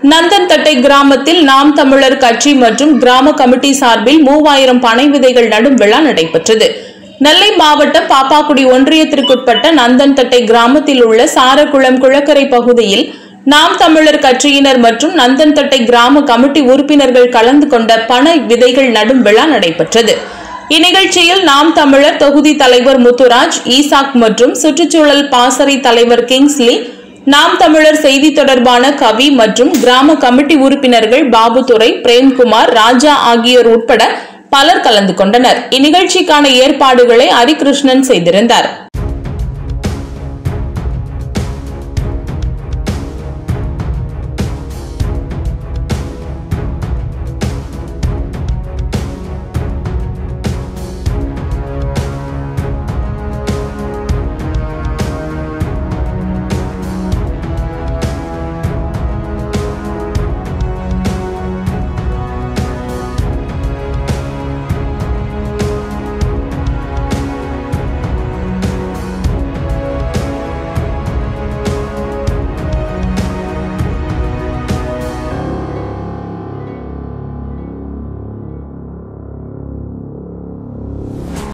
நந்தன்தட்டை கிராமத்தில் நாம் தமிழர் கட்சி மற்றும் கிராம கமிட்டி சார்பில் மூவாயிரம் பனை விதைகள் நடும் விழா நடைபெற்றது நெல்லை மாவட்டம் பாப்பாக்குடி ஒன்றியத்திற்குட்பட்ட நந்தன்தட்டை கிராமத்தில் உள்ள சாரக்குளம் குளக்கரை பகுதியில் நாம் தமிழர் கட்சியினர் மற்றும் நந்தன்தட்டை கிராம கமிட்டி உறுப்பினர்கள் கலந்து கொண்ட பனை விதைகள் நடும் விழா நடைபெற்றது இந்நிகழ்ச்சியில் நாம் தமிழர் தொகுதி தலைவர் முத்துராஜ் ஈசாக் மற்றும் சுற்றுச்சூழல் பாசறை தலைவர் கிங்ஸ்லி நாம் தமிழர் செய்தி தொடர்பான கவி மற்றும் கிராம கமிட்டி உறுப்பினர்கள் பாபுதுரை பிரேம்குமார் ராஜா ஆகியோர் உட்பட பலர் கலந்து கொண்டனர் இந்நிகழ்ச்சிக்கான ஏற்பாடுகளை ஹரிகிருஷ்ணன் செய்திருந்தார்